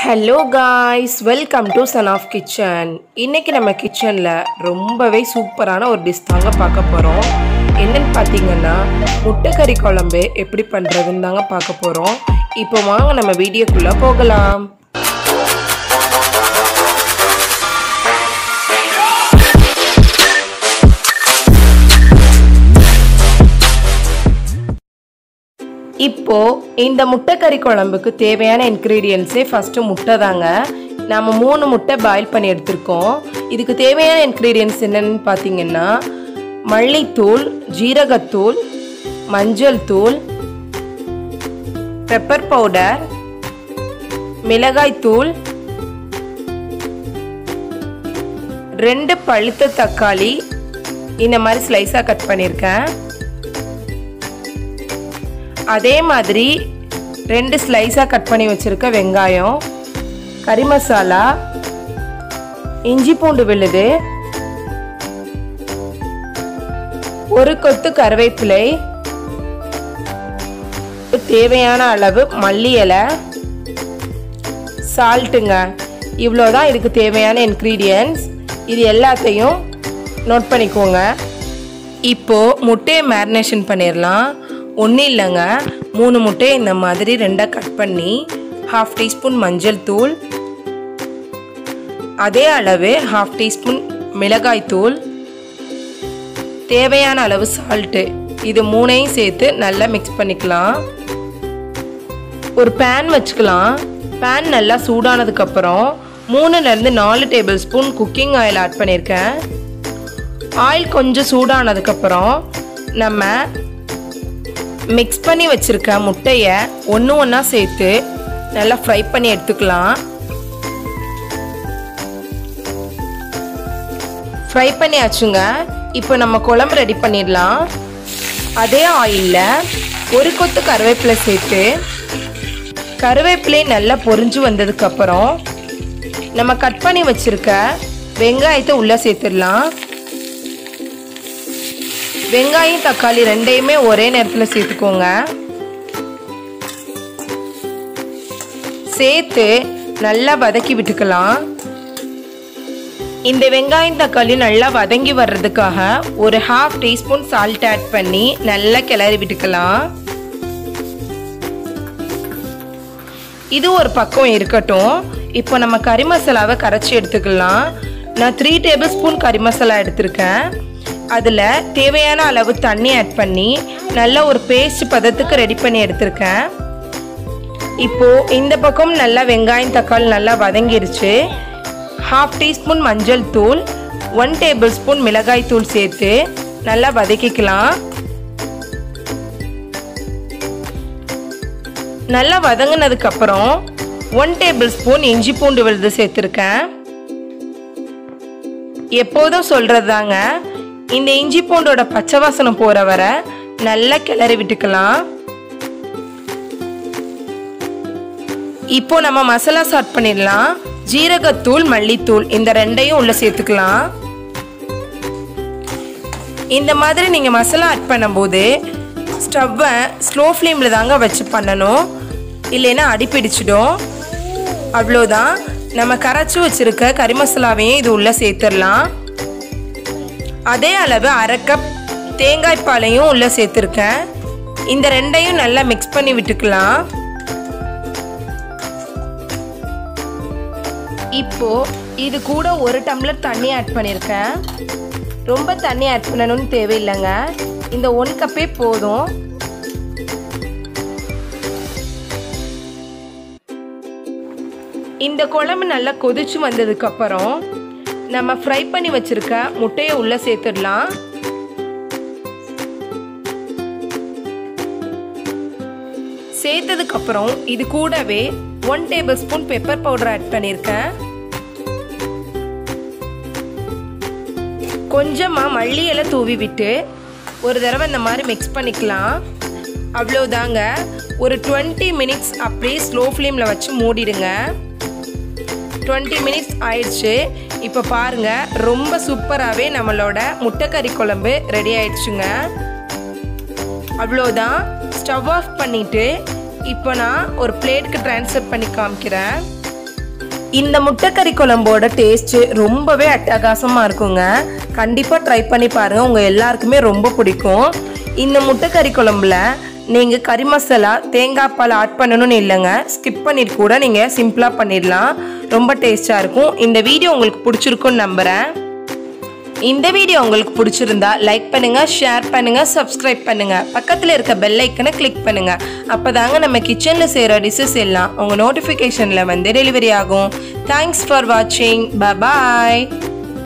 hello guys welcome to son of kitchen இன்னைக்கு நம்ம கிச்சனில் ரொம்பவே சூப்பரான ஒரு டிஷ் தாங்க பார்க்க போகிறோம் என்னன்னு பார்த்தீங்கன்னா முட்டைக்கறி குழம்பு எப்படி பண்ணுறதுன்னு தாங்க பார்க்க போகிறோம் இப்போ வாங்க நம்ம வீடியோக்குள்ளே போகலாம் இப்போ இந்த முட்டைக்கறி குழம்புக்கு தேவையான இன்க்ரீடியன்ஸே ஃபஸ்ட்டு முட்டை தாங்க நம்ம மூணு முட்டை பாயில் பண்ணி எடுத்திருக்கோம் இதுக்கு தேவையான இன்க்ரீடியன்ஸ் என்னன்னு பார்த்தீங்கன்னா மல்லித்தூள் ஜீரகத்தூள் மஞ்சள் தூள் பெப்பர் பவுடர் மிளகாய்த்தூள் ரெண்டு பழுத்த தக்காளி இந்த மாதிரி ஸ்லைஸாக கட் பண்ணியிருக்கேன் அதே மாதிரி ரெண்டு ஸ்லைஸாக கட் பண்ணி வச்சுருக்க வெங்காயம் கறி மசாலா இஞ்சி பூண்டு விழுது ஒரு கொத்து கருவேப்பிலை தேவையான அளவு மல்லி இலை சால்ட்டுங்க இவ்வளோதான் இதுக்கு தேவையான இன்க்ரீடியன்ஸ் இது எல்லாத்தையும் நோட் பண்ணிக்கோங்க இப்போது முட்டையை மேரினேஷன் பண்ணிடலாம் ஒன்றும் இல்லைங்க மூணு முட்டையை இந்த மாதிரி ரெண்டாக கட் பண்ணி ஹாஃப் டீஸ்பூன் மஞ்சள் தூள் அதே அளவு ஹாஃப் டீஸ்பூன் மிளகாய் தூள் தேவையான அளவு சால்ட்டு இது மூணையும் சேர்த்து நல்லா மிக்ஸ் பண்ணிக்கலாம் ஒரு பேன் வச்சுக்கலாம் பேன் நல்லா சூடானதுக்கப்புறம் மூணுலேருந்து நாலு tablespoon cooking oil add பண்ணியிருக்கேன் ஆயில் கொஞ்சம் சூடானதுக்கப்புறம் நம்ம மிக்ஸ் பண்ணி வச்சுருக்க முட்டையை ஒன்று ஒன்றா சேர்த்து நல்லா ஃப்ரை பண்ணி எடுத்துக்கலாம் ஃப்ரை பண்ணியாச்சுங்க இப்போ நம்ம குழம்பு ரெடி பண்ணிடலாம் அதே ஆயிலில் ஒரு கொத்து கருவேப்பிலை சேர்த்து கருவேப்பிலை நல்லா பொரிஞ்சு வந்ததுக்கப்புறம் நம்ம கட் பண்ணி வச்சுருக்க வெங்காயத்தை உள்ளே சேர்த்துடலாம் வெங்காயம் தக்காளி ரெண்டையுமே ஒரே நேரத்தில் சேர்த்துக்கோங்க சேர்த்து நல்லா வதக்கி விட்டுக்கலாம் இந்த வெங்காயம் தக்காளி நல்லா வதங்கி வர்றதுக்காக ஒரு ஹாஃப் டீஸ்பூன் சால்ட் ஆட் பண்ணி நல்லா கிளறி விட்டுக்கலாம் இது ஒரு பக்கம் இருக்கட்டும் இப்போ நம்ம கறி மசாலாவை கரைச்சி எடுத்துக்கலாம் நான் த்ரீ டேபிள் ஸ்பூன் கறி மசாலா எடுத்திருக்கேன் அதில் தேவையான அளவு தண்ணி ஆட் பண்ணி நல்ல ஒரு பேஸ்ட் பதத்துக்கு ரெடி பண்ணி எடுத்திருக்கேன் இப்போது இந்த பக்கம் நல்லா வெங்காயம் தக்காளி நல்லா வதங்கிருச்சு ஹாஃப் டீஸ்பூன் மஞ்சள் தூள் ஒன் டேபிள் ஸ்பூன் மிளகாய் தூள் சேர்த்து நல்லா வதக்கிக்கலாம் நல்லா வதங்கினதுக்கப்புறம் ஒன் டேபிள் ஸ்பூன் இஞ்சி பூண்டு விழுது சேர்த்துருக்கேன் எப்போதும் சொல்கிறது தாங்க இந்த இஞ்சி பூண்டோட பச்சை வாசனம் போகிற வர நல்லா கிளறி விட்டுக்கலாம் இப்போ நம்ம மசாலா ஸ்டார்ட் பண்ணிடலாம் ஜீரகத்தூள் மல்லித்தூள் இந்த ரெண்டையும் உள்ள சேர்த்துக்கலாம் இந்த மாதிரி நீங்கள் மசாலா ஆட் பண்ணும்போது ஸ்டவ்வை ஸ்லோ ஃப்ளேமில் தாங்க வச்சு பண்ணணும் இல்லைன்னா அடிப்பிடிச்சிடும் அவ்வளோதான் நம்ம கரைச்சி வச்சுருக்க கறி மசாலாவையும் இது உள்ளே சேர்த்துடலாம் அதே அளவு அரை கப் தேங்காய் பாலையும் உள்ளே சேர்த்துருக்கேன் இந்த ரெண்டையும் நல்லா மிக்ஸ் பண்ணி விட்டுக்கலாம் இப்போ இது கூட ஒரு டம்ளர் தண்ணி ஆட் பண்ணியிருக்கேன் ரொம்ப தண்ணி ஆட் பண்ணணும்னு தேவையில்லைங்க இந்த ஒன் கப்பே போதும் இந்த குழம்பு நல்லா கொதிச்சு வந்ததுக்கப்புறம் நம்ம ஃப்ரை பண்ணி வச்சிருக்க முட்டையை உள்ளே சேர்த்துடலாம் சேர்த்ததுக்கப்புறம் இது கூடவே one tablespoon pepper powder add பண்ணியிருக்கேன் கொஞ்சமாக மல்லி இலை தூவி விட்டு ஒரு தடவை இந்த மாதிரி மிக்ஸ் பண்ணிக்கலாம் அவ்வளோதாங்க ஒரு டுவெண்ட்டி மினிட்ஸ் அப்படியே ஸ்லோ ஃப்ளேமில் வச்சு மூடிடுங்க டுவெண்ட்டி மினிட்ஸ் ஆயிடுச்சு இப்போ பாருங்கள் ரொம்ப சூப்பராகவே நம்மளோட முட்டைக்கறி குழம்பு ரெடி ஆயிடுச்சுங்க அவ்வளோதான் ஸ்டவ் ஆஃப் பண்ணிவிட்டு இப்போ நான் ஒரு பிளேட்டுக்கு ட்ரான்ஸ்ஃபர் பண்ணி காமிக்கிறேன் இந்த முட்டைக்கறி குழம்போட டேஸ்ட்டு ரொம்பவே அட்டகாசமாக இருக்குங்க கண்டிப்பாக ட்ரை பண்ணி பாருங்கள் உங்கள் எல்லாருக்குமே ரொம்ப பிடிக்கும் இந்த முட்டைக்கறி குழம்புல நீங்கள் கறி மசாலா தேங்காய் பால் ஆட் பண்ணணும்னு இல்லைங்க ஸ்கிப் பண்ணிட்டு கூட நீங்கள் சிம்பிளாக பண்ணிடலாம் ரொம்ப டேஸ்ட்டாக இருக்கும் இந்த வீடியோ உங்களுக்கு பிடிச்சிருக்குன்னு நம்புகிறேன் இந்த வீடியோ உங்களுக்கு பிடிச்சிருந்தா லைக் பண்ணுங்க ஷேர் பண்ணுங்க சப்ஸ்கிரைப் பண்ணுங்க பக்கத்தில் இருக்க பெல் ஐக்கனை கிளிக் பண்ணுங்க அப்பதாங்க நம்ம கிச்சனில் செய்கிற டிஷ்ஷஸ் எல்லாம் உங்கள் நோட்டிஃபிகேஷனில் வந்து டெலிவரி ஆகும் தேங்க்ஸ் ஃபார் வாட்சிங் பாய்